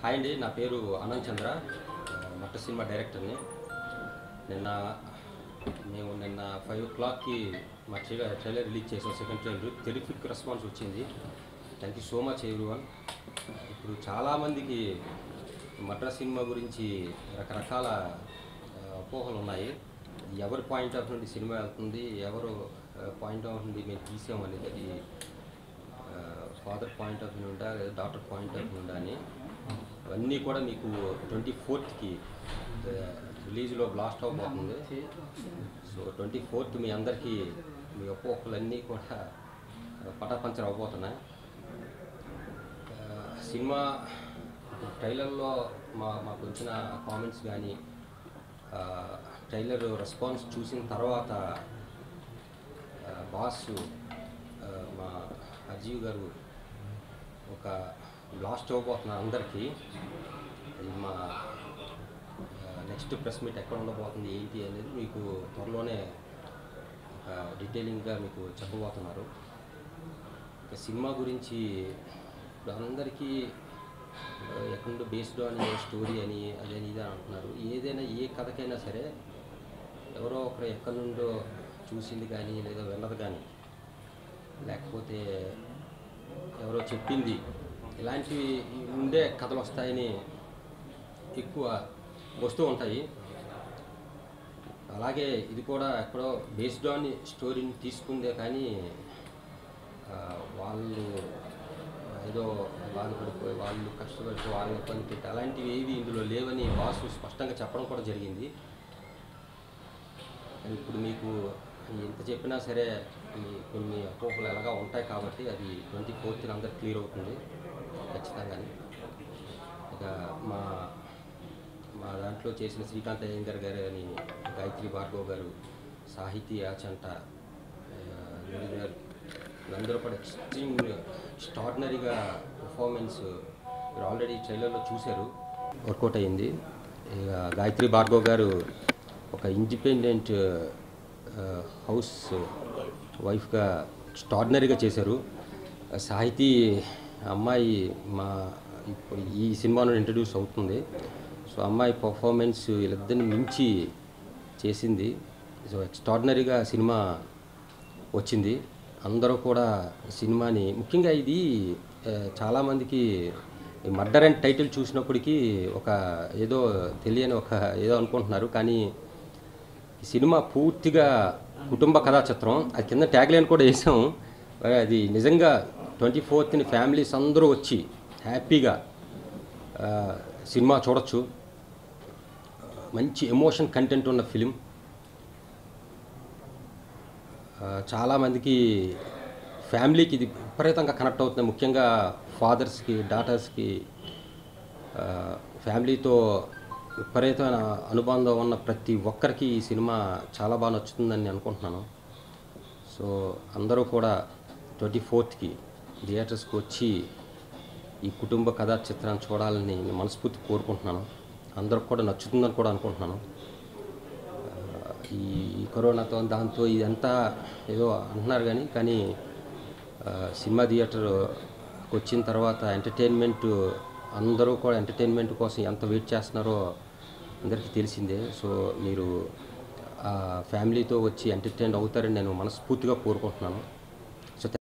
hi అండి నా పేరు అనంత్ చంద్ర మట్ట సినిమా డైరెక్టర్ని నిన్న మేము నిన్న ఫైవ్ ఓ క్లాక్కి మా ట్రైలర్ ట్రైలర్ రిలీజ్ చేసాం సెకండ్ ట్రైలర్ టెరిఫిక్ రెస్పాన్స్ వచ్చింది thank you so much everyone ఇప్పుడు చాలామందికి మద్రా సినిమా గురించి రకరకాల ఆ, అపోహలు ఉన్నాయి ఎవరి పాయింట్ ఆఫ్ నుండి సినిమా వెళ్తుంది ఎవరు పాయింట్ ఆఫ్ నుండి మేము తీసామనేది అది ఫాదర్ పాయింట్ ఆఫ్ వ్యూ ఉండా లేదా డాక్టర్ పాయింట్ ఆఫ్ వ్యూ ఉండా అని అవన్నీ కూడా మీకు ట్వంటీ ఫోర్త్కి రిలీజ్లో బ్లాస్ట్ అవబోతుంది సో ట్వంటీ ఫోర్త్ మీ అందరికీ మీ అపోహలన్నీ కూడా పటాపంచర్ అవబోతున్నాయి ఆ, సినిమా ట్రైలర్లో మా మాకు వచ్చిన కామెంట్స్ కానీ ట్రైలర్ రెస్పాన్స్ చూసిన తర్వాత ఆ, బాస్ ఆ, మా అజీవ్ గారు ఒక బ్లాస్ట్ అవ్వబోతున్నారు అందరికీ అది మా నెక్స్ట్ ప్రెస్ మీట్ ఎక్కడ ఉండబోతుంది ఏంటి అనేది మీకు త్వరలోనే ఒక డీటెయిలింగ్గా మీకు చెప్పబోతున్నారు ఇక సినిమా గురించి ఇప్పుడు అందరికీ ఆ, ఎక్కడుండో బేస్డ్ అని స్టోరీ అని అదని ఇది అని అంటున్నారు ఏదైనా ఏ కథకైనా సరే ఎవరో ఒకరు ఎక్కడి నుండో చూసింది కానీ లేదా వెళ్ళదు కానీ లేకపోతే ఎవరో చెప్పింది ఇలాంటివి ఉండే కథలు వస్తాయని ఎక్కువ వస్తూ ఉంటాయి అలాగే ఇది కూడా ఎక్కడో బేస్డ్ ఆన్ స్టోరీని తీసుకుందే కానీ ఆ, వాళ్ళు ఏదో బాధపడిపోయి వాళ్ళు కష్టపడిపోయి వాళ్ళని ఇబ్బంది పెట్టి అలాంటివి ఏవి ఇందులో లేవని బాసు స్పష్టంగా చెప్పడం కూడా జరిగింది కానీ ఇప్పుడు మీకు ఎంత చెప్పినా సరే ఈ కొన్ని అపోహలు ఎలాగా ఉంటాయి కాబట్టి అది ట్వంటీ ఫోర్త్ అందరు క్లియర్ అవుతుంది ఖచ్చితంగా ఇక మా మా దాంట్లో చేసిన శ్రీకాంత్ అయ్యంగర్ గారు అని గాయత్రి భార్గవ్ గారు సాహితీ ఆచంట ఆ, వీరు గారు వీళ్ళందరూ కూడా ఎక్స్ట్రీమ్ ఎక్స్ట్రాడినరీగా పర్ఫార్మెన్స్ మీరు ఆల్రెడీ ట్రైలర్లో చూశారు వర్కౌట్ అయ్యింది ఇక గాయత్రి భార్గవ్ గారు ఒక ఇండిపెండెంట్ హౌస్ వైఫ్గా ఎక్స్ట్రాడినరీగా చేశారు సాహితీ అమ్మాయి మా ఇప్పుడు ఈ సినిమాలో ఇంట్రడ్యూస్ అవుతుంది సో అమ్మాయి పర్ఫార్మెన్స్ వీళ్ళిద్దరిని మించి చేసింది సో ఎక్స్ట్రాడినరీగా సినిమా వచ్చింది అందరూ కూడా సినిమాని ముఖ్యంగా ఇది ఆ, చాలామందికి మర్డర్ అండ్ టైటిల్ చూసినప్పటికీ ఒక ఏదో తెలియని ఒక ఏదో అనుకుంటున్నారు కానీ ఈ సినిమా పూర్తిగా కుటుంబ కథా చిత్రం అది కింద ట్యాగ్ లైన్ కూడా వేసాం మరి అది నిజంగా ట్వంటీ ఫోర్త్ని ఫ్యామిలీస్ అందరూ వచ్చి హ్యాపీగా ఆ, సినిమా చూడొచ్చు మంచి ఎమోషన్ కంటెంట్ ఉన్న ఫిలిం ఆ, చాలామందికి ఫ్యామిలీకి ఇది విపరీతంగా కనెక్ట్ అవుతుంది ముఖ్యంగా ఫాదర్స్కి డాటర్స్కి ఫ్యామిలీతో విపరీతమైన అనుబంధం ఉన్న ప్రతి ఒక్కరికి ఈ సినిమా చాలా బాగా నచ్చుతుందని నేను అనుకుంటున్నాను సో అందరూ కూడా ట్వంటీ ఫోర్త్కి థియేటర్స్కి వచ్చి ఈ కుటుంబ కథా చిత్రాన్ని చూడాలని నేను మనస్ఫూర్తి కోరుకుంటున్నాను అందరికి కూడా నచ్చుతుందని కూడా అనుకుంటున్నాను ఆ, ఈ కరోనాతో దాంతో ఇదంతా ఏదో అంటున్నారు కానీ కానీ ఆ, సినిమా థియేటర్ వచ్చిన తర్వాత ఎంటర్టైన్మెంట్ అందరూ కూడా ఎంటర్టైన్మెంట్ కోసం ఎంత వెయిట్ చేస్తున్నారో అందరికీ తెలిసిందే సో మీరు ఆ ఫ్యామిలీతో వచ్చి ఎంటర్టైన్ అవుతారని నేను మనస్ఫూర్తిగా కోరుకుంటున్నాను